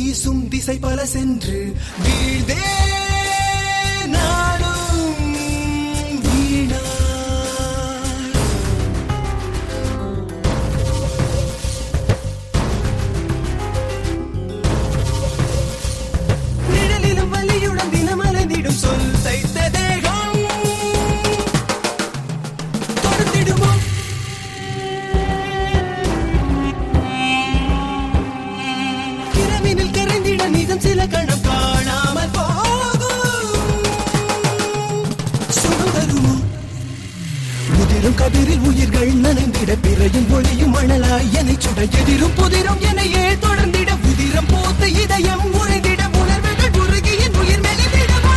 வீசும் திசை பல சென்று வீழ்தே நாடும் வீணா நிழலிலும் வலியுடன் தினம் அலைந்திடும் சொல் தைத்த தேகம் தொடர்ந்திடுமோ இரவினில் கரைந்திட நிதம் சில கணம் காணாமல் போகும் சுகம் தருமோ முதிரும் கதிரில் உயிர்கள் நனைந்திட பிறையும் ஒளியும் மணலாய் என்னை சுட எதிரும் புதிரும் என்னையே தொடர்ந்திட உதிரம் போத்த இதயம் உறைந்திட உணர்வுகள் உருகி என் உயிர் மெலிந்திடவா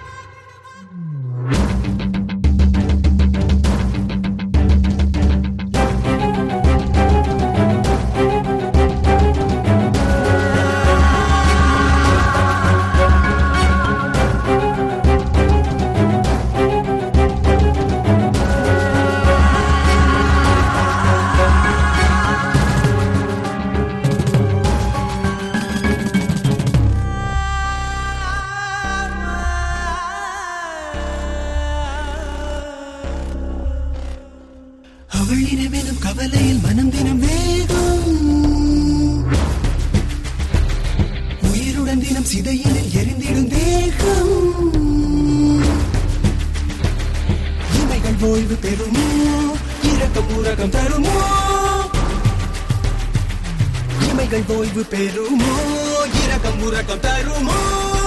அவள் இனமெனும் கவலையில் மனம் தினம் வேகம் உயிருடன் தினம் சிதையினில் எரிந்திடும் தேகம் இமைகள் ஓய்வு பெறுமோ இரக்கம் உறக்கம் தருமோ இமைகள் ஓய்வு பெறுமோ இரக்கம் உறக்கம் தருமோ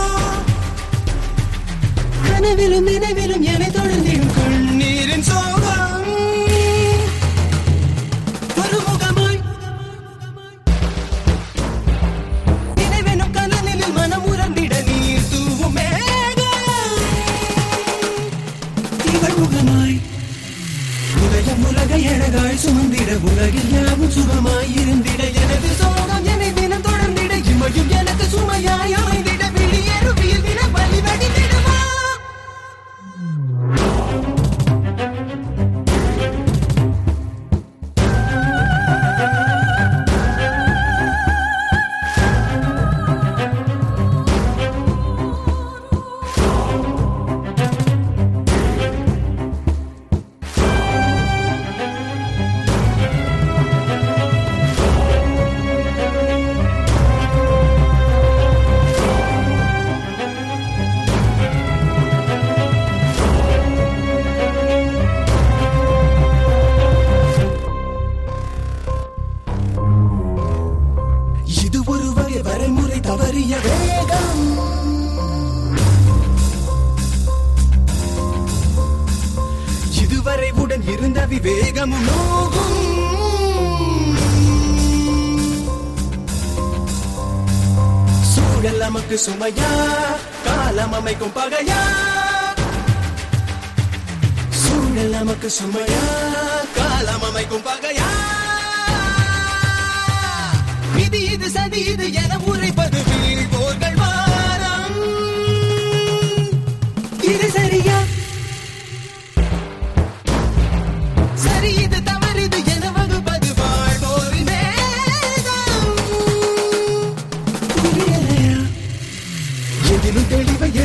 கனவிலும் நினைவிலும் என்னை தொடர்ந்திடும் கண்ணீரின் சோகம் ஒருமுகமாய் நினைவெனும் கனலில் மனம் உறந்திட நீர் தூவும் மேகம் இவள் முகமாய் உதயம் உலகை அழகாய் சுமந்திட உலகில் யாவும் சுகமாய் இருந்திட எனது சோகம் என்னை தினம் தொடர்ந்திட இமையும் எனக்கு சுமையாய் அமைந்திட வெளியேறுவியில் தினம் வழிவடிந்திடுமா இது ஒரு வகை வரைமுறை தவறிய வேகம் இதுவரை உடன் இருந்த விவேகமும் நோகும் சூழல் நமக்கு சுமையா காலம் அமைக்கும் பகையா சூழல் நமக்கு சுமையா காலம் அமைக்கும் பகையா விதி இது சதி இது என உரைப்பது வீழ்வோர்கள் வாரம் இது சரியா சரி இது தவறிது என வகுப்பது வாழ்வோரின் வேதம் புரியலையா எதிலும் தெளிவை